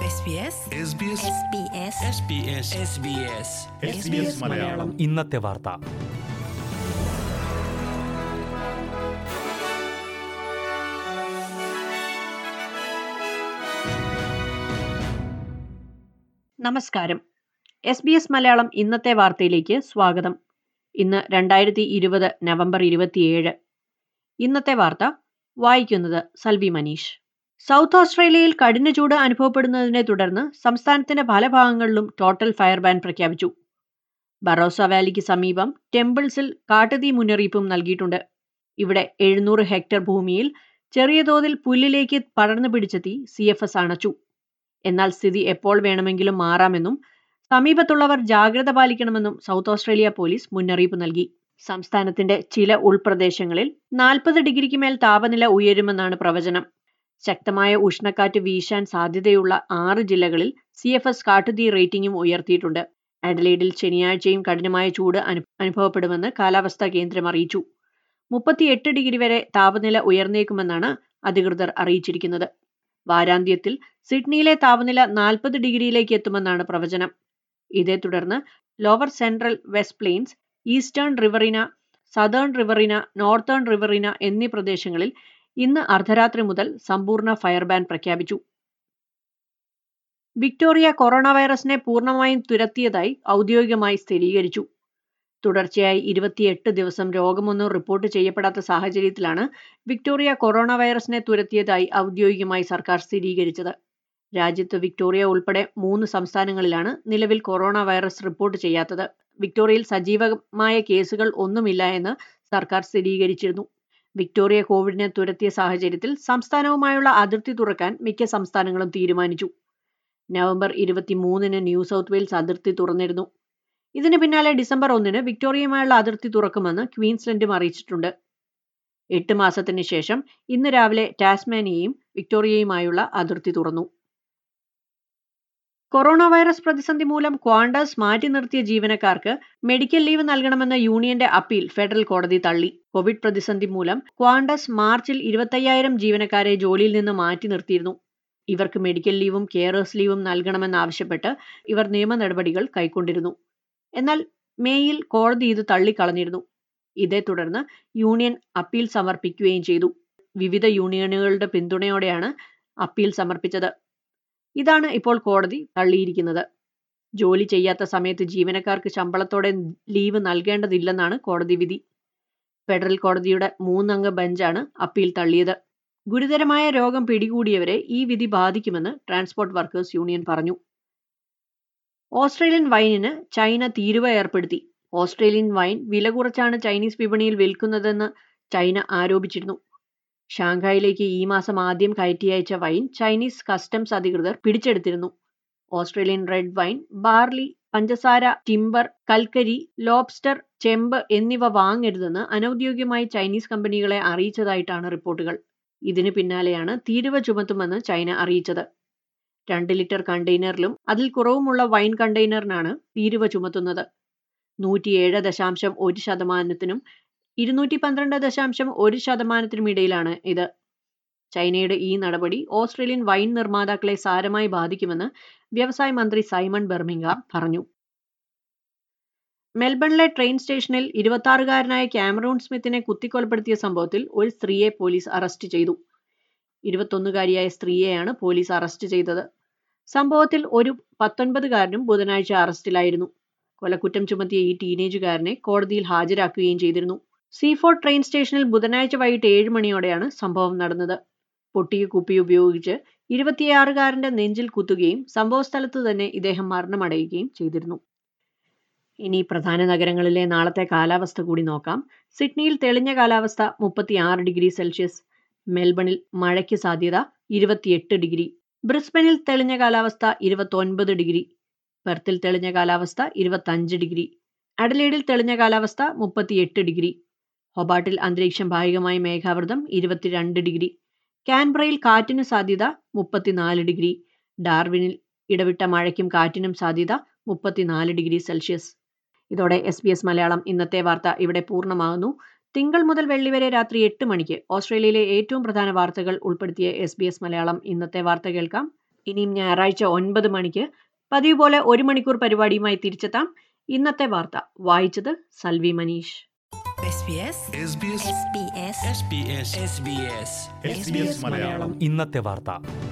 SBS SBS SBS SBS SBS SBS Malayalam ഇന്നത്തെ വാർത്ത നമസ്കാരം എസ് ബി എസ് മലയാളം ഇന്നത്തെ വാർത്തയിലേക്ക് സ്വാഗതം ഇന്ന് രണ്ടായിരത്തി ഇരുപത് നവംബർ ഇരുപത്തിയേഴ് ഇന്നത്തെ വാർത്ത വായിക്കുന്നത് സൽവി മനീഷ് സൗത്ത് ഓസ്ട്രേലിയയിൽ കഠിന ചൂട് അനുഭവപ്പെടുന്നതിനെ തുടർന്ന് സംസ്ഥാനത്തിന്റെ പല ഭാഗങ്ങളിലും ടോട്ടൽ ഫയർ ബാൻ പ്രഖ്യാപിച്ചു ബറോസ വാലിക്ക് സമീപം ടെമ്പിൾസിൽ കാട്ടുതീ മുന്നറിയിപ്പും നൽകിയിട്ടുണ്ട് ഇവിടെ എഴുന്നൂറ് ഹെക്ടർ ഭൂമിയിൽ ചെറിയ തോതിൽ പുല്ലിലേക്ക് പടർന്നു പിടിച്ച തീ സി എഫ് എസ് അണച്ചു എന്നാൽ സ്ഥിതി എപ്പോൾ വേണമെങ്കിലും മാറാമെന്നും സമീപത്തുള്ളവർ ജാഗ്രത പാലിക്കണമെന്നും സൗത്ത് ഓസ്ട്രേലിയ പോലീസ് മുന്നറിയിപ്പ് നൽകി സംസ്ഥാനത്തിന്റെ ചില ഉൾപ്രദേശങ്ങളിൽ നാൽപ്പത് ഡിഗ്രിക്ക് മേൽ താപനില ഉയരുമെന്നാണ് പ്രവചനം ശക്തമായ ഉഷ്ണക്കാറ്റ് വീശാൻ സാധ്യതയുള്ള ആറ് ജില്ലകളിൽ സി എഫ് എസ് കാട്ടുതീ റേറ്റിംഗും ഉയർത്തിയിട്ടുണ്ട് അഡലൈഡിൽ ശനിയാഴ്ചയും കഠിനമായ ചൂട് അനു- അനുഭവപ്പെടുമെന്ന് കാലാവസ്ഥാ കേന്ദ്രം അറിയിച്ചു മുപ്പത്തിയെട്ട് ഡിഗ്രി വരെ താപനില ഉയർന്നേക്കുമെന്നാണ് അധികൃതർ അറിയിച്ചിരിക്കുന്നത് വാരാന്ത്യത്തിൽ സിഡ്നിയിലെ താപനില നാൽപ്പത് ഡിഗ്രിയിലേക്ക് എത്തുമെന്നാണ് പ്രവചനം ഇതേ തുടർന്ന് lower central west plains eastern Riverina southern Riverina northern Riverina എന്നീ പ്രദേശങ്ങളിൽ ഇന്ന് അർദ്ധരാത്രി മുതൽ സമ്പൂർണ്ണ ഫയർ ബാൻ പ്രഖ്യാപിച്ചു വിക്ടോറിയ കൊറോണ വൈറസിനെ പൂർണ്ണമായും തുരത്തിയതായി ഔദ്യോഗികമായി സ്ഥിരീകരിച്ചു തുടർച്ചയായി ഇരുപത്തിയെട്ട് ദിവസം രോഗമൊന്നും റിപ്പോർട്ട് ചെയ്യപ്പെടാത്ത സാഹചര്യത്തിലാണ് വിക്ടോറിയ കൊറോണ വൈറസിനെ തുരത്തിയതായി ഔദ്യോഗികമായി സർക്കാർ സ്ഥിരീകരിച്ചത് രാജ്യത്ത് വിക്ടോറിയ ഉൾപ്പെടെ മൂന്ന് സംസ്ഥാനങ്ങളിലാണ് നിലവിൽ കൊറോണ വൈറസ് റിപ്പോർട്ട് ചെയ്യാത്തത് വിക്ടോറിയയിൽ സജീവമായ കേസുകൾ ഒന്നുമില്ല എന്ന് സർക്കാർ സ്ഥിരീകരിച്ചിരുന്നു വിക്ടോറിയ കോവിഡിനെ തുരത്തിയ സാഹചര്യത്തിൽ സംസ്ഥാനവുമായുള്ള അതിർത്തി തുറക്കാൻ മിക്ക സംസ്ഥാനങ്ങളും തീരുമാനിച്ചു നവംബർ ഇരുപത്തിമൂന്നിന് ന്യൂ സൗത്ത് വെയിൽസ് അതിർത്തി തുറന്നിരുന്നു ഇതിന് പിന്നാലെ ഡിസംബർ ഒന്നിന് വിക്ടോറിയയുമായുള്ള അതിർത്തി തുറക്കുമെന്ന് ക്വീൻസ്ലൻഡും അറിയിച്ചിട്ടുണ്ട് എട്ട് മാസത്തിന് ശേഷം ഇന്ന് രാവിലെ ടാസ്മാനിയയും വിക്ടോറിയയുമായുള്ള അതിർത്തി തുറന്നു കൊറോണ വൈറസ് പ്രതിസന്ധി മൂലം ക്വാണ്ടസ് മാറ്റി നിർത്തിയ ജീവനക്കാർക്ക് മെഡിക്കൽ ലീവ് നൽകണമെന്ന യൂണിയന്റെ അപ്പീൽ ഫെഡറൽ കോടതി തള്ളി കോവിഡ് പ്രതിസന്ധി മൂലം ക്വാണ്ടസ് മാർച്ചിൽ ഇരുപത്തയ്യായിരം ജീവനക്കാരെ ജോലിയിൽ നിന്ന് മാറ്റി നിർത്തിയിരുന്നു ഇവർക്ക് മെഡിക്കൽ ലീവും കെയറേഴ്സ് ലീവും നൽകണമെന്നാവശ്യപ്പെട്ട് ഇവർ നിയമ നടപടികൾ കൈക്കൊണ്ടിരുന്നു എന്നാൽ മേയിൽ കോടതി ഇത് തള്ളിക്കളഞ്ഞിരുന്നു ഇതേ തുടർന്ന് യൂണിയൻ അപ്പീൽ സമർപ്പിക്കുകയും ചെയ്തു വിവിധ യൂണിയനുകളുടെ പിന്തുണയോടെയാണ് അപ്പീൽ സമർപ്പിച്ചത് ഇതാണ് ഇപ്പോൾ കോടതി തള്ളിയിരിക്കുന്നത് ജോലി ചെയ്യാത്ത സമയത്ത് ജീവനക്കാർക്ക് ശമ്പളത്തോടെ ലീവ് നൽകേണ്ടതില്ലെന്നാണ് കോടതി വിധി ഫെഡറൽ കോടതിയുടെ മൂന്നംഗ ബെഞ്ചാണ് അപ്പീൽ തള്ളിയത് ഗുരുതരമായ രോഗം പിടികൂടിയവരെ ഈ വിധി ബാധിക്കുമെന്ന് ട്രാൻസ്പോർട്ട് വർക്കേഴ്സ് യൂണിയൻ പറഞ്ഞു ഓസ്ട്രേലിയൻ വൈനിന് ചൈന തീരുവ ഏർപ്പെടുത്തി ഓസ്ട്രേലിയൻ വൈൻ വില കുറച്ചാണ് ചൈനീസ് വിപണിയിൽ വിൽക്കുന്നതെന്ന് ചൈന ആരോപിച്ചിരുന്നു ഷാങ്ഹായിലേക്ക് ഈ മാസം ആദ്യം കയറ്റി അയച്ച വൈൻ ചൈനീസ് കസ്റ്റംസ് അധികൃതർ പിടിച്ചെടുത്തിരുന്നു ഓസ്ട്രേലിയൻ റെഡ് വൈൻ ബാർലി പഞ്ചസാര ടിംബർ കൽക്കരി ലോബ്സ്റ്റർ ചെമ്പ് എന്നിവ വാങ്ങരുതെന്ന് അനൌദ്യോഗികമായി ചൈനീസ് കമ്പനികളെ അറിയിച്ചതായിട്ടാണ് റിപ്പോർട്ടുകൾ ഇതിന് പിന്നാലെയാണ് തീരുവ ചുമത്തുമെന്ന് ചൈന അറിയിച്ചത് രണ്ട് ലിറ്റർ കണ്ടെയ്നറിലും അതിൽ കുറവുമുള്ള വൈൻ കണ്ടെയ്നറിനാണ് തീരുവ ചുമത്തുന്നത് നൂറ്റിയേഴ് ദശാംശം ഒരു ശതമാനത്തിനും ഇരുന്നൂറ്റി പന്ത്രണ്ട് ദശാംശം ഒരു ശതമാനത്തിനും ഇടയിലാണ് ഇത് ചൈനയുടെ ഈ നടപടി ഓസ്ട്രേലിയൻ വൈൻ നിർമ്മാതാക്കളെ സാരമായി ബാധിക്കുമെന്ന് വ്യവസായ മന്ത്രി സൈമൺ ബെർമിംഗാം പറഞ്ഞു മെൽബണിലെ ട്രെയിൻ സ്റ്റേഷനിൽ ഇരുപത്തിയാറുകാരനായ ക്യാമറൂൺ സ്മിത്തിനെ കുത്തിക്കൊലപ്പെടുത്തിയ സംഭവത്തിൽ ഒരു സ്ത്രീയെ പോലീസ് അറസ്റ്റ് ചെയ്തു ഇരുപത്തൊന്നുകാരിയായ സ്ത്രീയെയാണ് പോലീസ് അറസ്റ്റ് ചെയ്തത് സംഭവത്തിൽ ഒരു പത്തൊൻപതുകാരനും ബുധനാഴ്ച അറസ്റ്റിലായിരുന്നു കൊലക്കുറ്റം ചുമത്തിയ ഈ ടീനേജുകാരനെ കോടതിയിൽ ഹാജരാക്കുകയും ചെയ്തിരുന്നു സീഫോർട്ട് ട്രെയിൻ സ്റ്റേഷനിൽ ബുധനാഴ്ച വൈകിട്ട് ഏഴ് മണിയോടെയാണ് സംഭവം നടന്നത് പൊട്ടിയ കുപ്പി ഉപയോഗിച്ച് ഇരുപത്തിയാറുകാരന്റെ നെഞ്ചിൽ കുത്തുകയും സംഭവസ്ഥലത്ത് തന്നെ ഇദ്ദേഹം മരണമടയുകയും ചെയ്തിരുന്നു ഇനി പ്രധാന നഗരങ്ങളിലെ നാളത്തെ കാലാവസ്ഥ കൂടി നോക്കാം സിഡ്നിയിൽ തെളിഞ്ഞ കാലാവസ്ഥ മുപ്പത്തിയാറ് ഡിഗ്രി സെൽഷ്യസ് മെൽബണിൽ മഴയ്ക്ക് സാധ്യത ഇരുപത്തിയെട്ട് ഡിഗ്രി ബ്രിസ്ബനിൽ തെളിഞ്ഞ കാലാവസ്ഥ ഇരുപത്തൊൻപത് ഡിഗ്രി പെർത്തിൽ തെളിഞ്ഞ കാലാവസ്ഥ ഇരുപത്തഞ്ച് ഡിഗ്രി അഡലേഡിൽ തെളിഞ്ഞ കാലാവസ്ഥ മുപ്പത്തിയെട്ട് ഡിഗ്രി ഹൊബാട്ടിൽ അന്തരീക്ഷം ഭാഗികമായി മേഘാവൃതം ഇരുപത്തിരണ്ട് ഡിഗ്രി കാൻബ്രയിൽ കാറ്റിന് സാധ്യത മുപ്പത്തിനാല് ഡിഗ്രി ഡാർവിനിൽ ഇടവിട്ട മഴയ്ക്കും കാറ്റിനും സാധ്യത മുപ്പത്തിനാല് ഡിഗ്രി സെൽഷ്യസ് ഇതോടെ എസ് ബി എസ് മലയാളം ഇന്നത്തെ വാർത്ത ഇവിടെ പൂർണ്ണമാകുന്നു തിങ്കൾ മുതൽ വെള്ളി വരെ രാത്രി എട്ട് മണിക്ക് ഓസ്ട്രേലിയയിലെ ഏറ്റവും പ്രധാന വാർത്തകൾ ഉൾപ്പെടുത്തിയ എസ് ബി എസ് മലയാളം ഇന്നത്തെ വാർത്ത കേൾക്കാം ഇനിയും ഞായറാഴ്ച ഒൻപത് മണിക്ക് പതിവ് പോലെ ഒരു മണിക്കൂർ പരിപാടിയുമായി തിരിച്ചെത്താം ഇന്നത്തെ വാർത്ത വായിച്ചത് Salvi Manish SBS SBS SBS SBS SBS SBS Malayalam ഇന്നത്തെ വാർത്ത